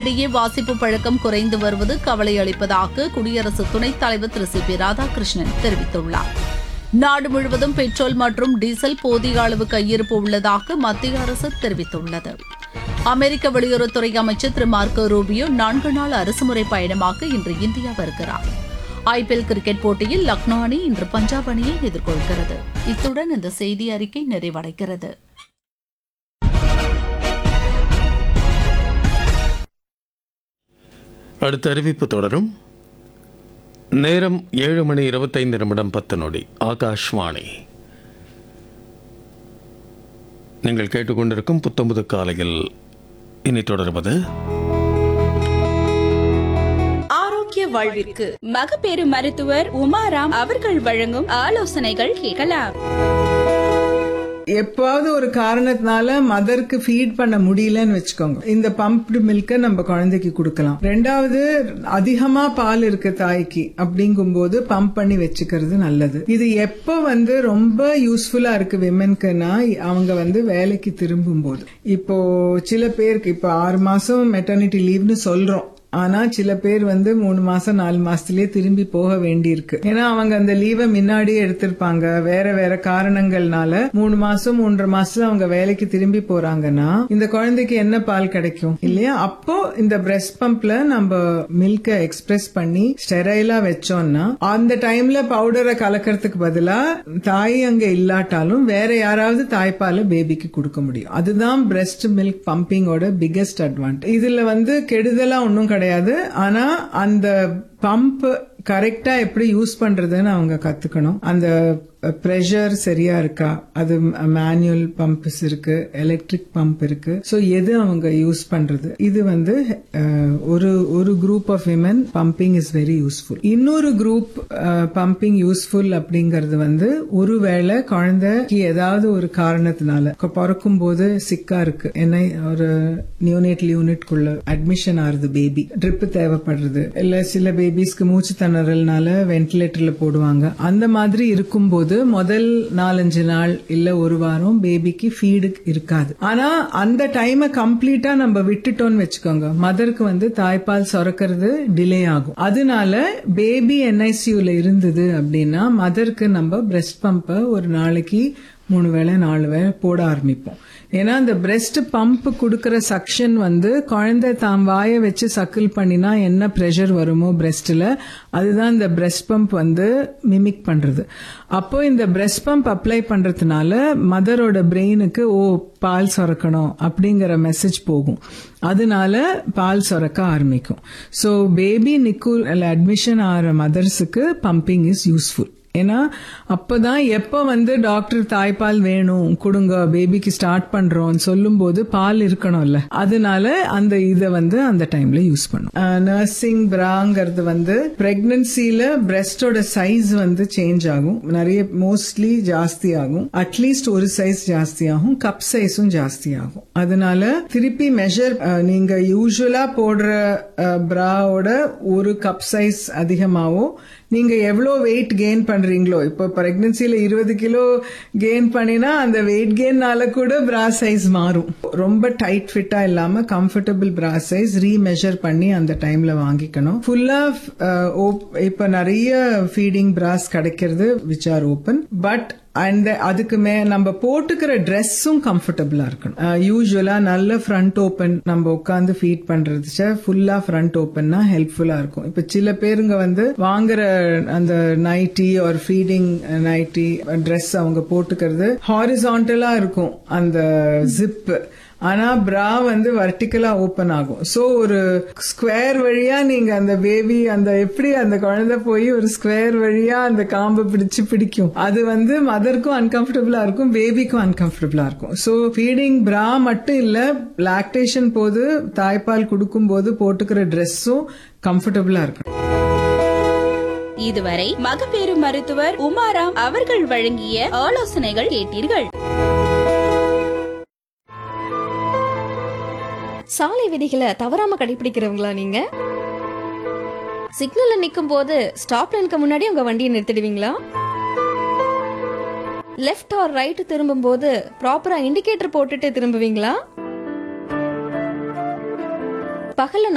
இளைஞர்களிடையே வாசிப்பு பழக்கம் குறைந்து வருவது கவலை அளிப்பதாக குடியரசு துணைத் தலைவர் திரு சி பி ராதாகிருஷ்ணன் தெரிவித்துள்ளார் நாடு முழுவதும் பெட்ரோல் மற்றும் டீசல் போதிய அளவு கையிருப்பு உள்ளதாக மத்திய அரசு தெரிவித்துள்ளது அமெரிக்க வெளியுறவுத்துறை அமைச்சர் திரு மார்க்கோ ரூபியோ நான்கு நாள் அரசுமுறை பயணமாக இன்று இந்தியா வருகிறார் ஐபிஎல் கிரிக்கெட் போட்டியில் லக்னோ அணி இன்று பஞ்சாப் அணியை எதிர்கொள்கிறது இத்துடன் இந்த செய்தி அறிக்கை நிறைவடைகிறது அடுத்த அறிவிப்பு தொடரும் நேரம் ஏழு மணி இருபத்தைந்து நிமிடம் பத்து நொடி ஆகாஷ்வாணி நீங்கள் கேட்டுக்கொண்டிருக்கும் புத்தம்புது காலையில் இனி தொடர்வது ஆரோக்கிய வாழ்விற்கு மகப்பேறு மருத்துவர் உமாராம் அவர்கள் வழங்கும் ஆலோசனைகள் கேட்கலாம் எப்பாவது ஒரு காரணத்தினால மதருக்கு ஃபீட் பண்ண முடியலன்னு வச்சுக்கோங்க இந்த பம்ப்டு மில்க நம்ம குழந்தைக்கு கொடுக்கலாம் ரெண்டாவது அதிகமா பால் இருக்கு தாய்க்கு அப்படிங்கும்போது பம்ப் பண்ணி வச்சுக்கிறது நல்லது இது எப்போ வந்து ரொம்ப யூஸ்ஃபுல்லா இருக்கு விமென்க்குன்னா அவங்க வந்து வேலைக்கு திரும்பும் போது இப்போ சில பேருக்கு இப்போ ஆறு மாசம் மெட்டர்னிட்டி லீவ்னு சொல்றோம் ஆனா சில பேர் வந்து மூணு மாசம் நாலு மாசத்துலயே திரும்பி போக வேண்டியிருக்கு ஏன்னா அவங்க அந்த லீவை முன்னாடியே எடுத்திருப்பாங்க வேற வேற காரணங்கள்னால மூணு மாசம் மூன்றரை மாசம் அவங்க வேலைக்கு திரும்பி போறாங்கன்னா இந்த குழந்தைக்கு என்ன பால் கிடைக்கும் இல்லையா அப்போ இந்த பிரஸ்ட் பம்ப்ல நம்ம மில்க எக்ஸ்பிரஸ் பண்ணி ஸ்டெரைலா வச்சோம்னா அந்த டைம்ல பவுடரை கலக்கிறதுக்கு பதிலா தாய் அங்க இல்லாட்டாலும் வேற யாராவது தாய்ப்பால பேபிக்கு கொடுக்க முடியும் அதுதான் பிரஸ்ட் மில்க் பம்பிங்கோட பிகெஸ்ட் அட்வான்டேஜ் இதுல வந்து கெடுதலா ஒன்றும் கிடையாது ஆனா அந்த பம்ப் கரெக்டா எப்படி யூஸ் பண்றதுன்னு அவங்க கத்துக்கணும் அந்த ப்ரெஷர் சரியா இருக்கா அது மேனுவல் பம்ப்ஸ் இருக்கு எலக்ட்ரிக் பம்ப் இருக்கு ஸோ எது அவங்க யூஸ் பண்றது இது வந்து அஹ், ஒரு ஒரு group of women pumping is very useful இன்னொரு குரூப் பம்பிங் யூஸ்ஃபுல் அப்படிங்கறது வந்து ஒருவேளை குழந்தைக்கு ஏதாவது ஒரு காரணத்தினால பிறக்கும் போது சிக்கா இருக்கு என்ன ஒரு நியூனேட்டல் யூனிட்குள்ள அட்மிஷன் ஆகுது பேபி ட்ரிப் தேவைப்படுறது இல்ல சில பேபிஸ்க்கு மூச்சு திணறல்னால வென்டிலேட்டர்ல போடுவாங்க அந்த மாதிரி இருக்கும்போது முதல் நாலஞ்சு நாள் இல்ல ஒரு வாரம் பேபிக்கு ஃபீடு இருக்காது ஆனா அந்த டைமை கம்ப்ளீட்டா நம்ம விட்டுட்டோம்னு வச்சுக்கோங்க மதருக்கு வந்து தாய்ப்பால் சுரக்கிறது டிலே ஆகும் அதனால பேபி என்ஐசியூல இருந்தது அப்படின்னா மதருக்கு நம்ம பிரஸ்ட் பம்பை ஒரு நாளைக்கு மூணு வேளை நாலு வேளை போட ஆரம்பிப்போம் ஏன்னா அந்த பிரஸ்ட் பம்ப் கொடுக்கற சக்ஷன் வந்து குழந்தை தாம் வாயை வச்சு சக்கிள் பண்ணினா என்ன ப்ரெஷர் வருமோ பிரஸ்ட்ல அதுதான் இந்த பிரஸ்ட் பம்ப் வந்து மிமிக் பண்றது அப்போ இந்த பிரஸ்ட் பம்ப் அப்ளை பண்றதுனால மதரோட பிரெயினுக்கு ஓ பால் சுரக்கணும் அப்படிங்கிற மெசேஜ் போகும் அதனால பால் சுரக்க ஆரம்பிக்கும் ஸோ பேபி நிக்கூல் அட்மிஷன் ஆகிற மதர்ஸுக்கு பம்பிங் இஸ் யூஸ்ஃபுல் ஏன்னா அப்பதான் எப்ப வந்து டாக்டர் தாய்ப்பால் வேணும் கொடுங்க பேபிக்கு ஸ்டார்ட் பண்றோம் சொல்லும்போது பால் இருக்கணும்ல அதனால அந்த இதை வந்து அந்த டைம்ல யூஸ் பண்ணும் நர்சிங் பிராங்கிறது வந்து பிரெக்னன்சில பிரஸ்டோட சைஸ் வந்து சேஞ்ச் ஆகும் நிறைய மோஸ்ட்லி ஜாஸ்தி ஆகும் அட்லீஸ்ட் ஒரு சைஸ் ஜாஸ்தி ஆகும் கப் சைஸும் ஜாஸ்தி ஆகும் அதனால திருப்பி மெஷர் நீங்க யூஸ்வலா போடுற பிராவோட ஒரு கப் சைஸ் அதிகமாவோ நீங்க எவ்வளவு வெயிட் கெயின் பண்றீங்களோ இப்போ பிரெக்னன்சில இருபது கிலோ கெயின் பண்ணினா அந்த வெயிட் கெயின்னால கூட பிரா சைஸ் மாறும் ரொம்ப டைட் ஃபிட்டா இல்லாம கம்ஃபர்டபுள் பிரா சைஸ் ரீமெஷர் பண்ணி அந்த டைம்ல வாங்கிக்கணும் ஃபுல்லா இப்ப நிறைய ஃபீடிங் பிராஸ் கிடைக்கிறது which are open but and அதுக்கு மே நம்ம போட்டுக்கிற ட்ரெஸ்ஸும் கம்ஃபர்டபுளா இருக்கணும் யூஸ்வலா நல்ல ஃப்ரண்ட் ஓப்பன் நம்ம உட்காந்து ஃபீட் பண்றது ஃபுல்லா ஃப்ரண்ட் ஓப்பன்னா ஹெல்ப்ஃபுல்லா இருக்கும் இப்ப சில பேருங்க வந்து வாங்குற அந்த நைட்டி ஒரு ஃபீடிங் நைட்டி ட்ரெஸ் அவங்க போட்டுக்கிறது ஹாரிசான்டலா இருக்கும் அந்த ஜிப் ஆனா பிரா வந்து வர்டிக்கலா ஓபன் ஆகும் சோ ஒரு ஸ்கொயர் வழியா நீங்க அந்த பேபி அந்த எப்படி அந்த குழந்தை போய் ஒரு ஸ்கொயர் வழியா அந்த காம்பை பிடிச்சு பிடிக்கும் அது வந்து மதருக்கும் அன்கம்ஃபர்டபுளா இருக்கும் பேபிக்கும் அன்கம்ஃபர்டபுளா இருக்கும் சோ ஃபீடிங் பிரா மட்டும் இல்ல லாக்டேஷன் போது தாய்ப்பால் கொடுக்கும் போது போட்டுக்கிற ட்ரெஸ்ஸும் கம்ஃபர்டபுளா இருக்கணும் இதுவரை மகப்பேறு மருத்துவர் உமாராம் அவர்கள் வழங்கிய ஆலோசனைகள் கேட்டீர்கள் சாலை விதிகளை தவறாம கடைபிடிக்கிறவங்களா நீங்க சிக்னல்ல நிக்கும் போது ஸ்டாப் லைனுக்கு முன்னாடி உங்க வண்டியை நிறுத்திடுவீங்களா லெஃப்ட் ஆர் ரைட் திரும்பும் போது ப்ராப்பரா இண்டிகேட்டர் போட்டுட்டு திரும்புவீங்களா பகல்ல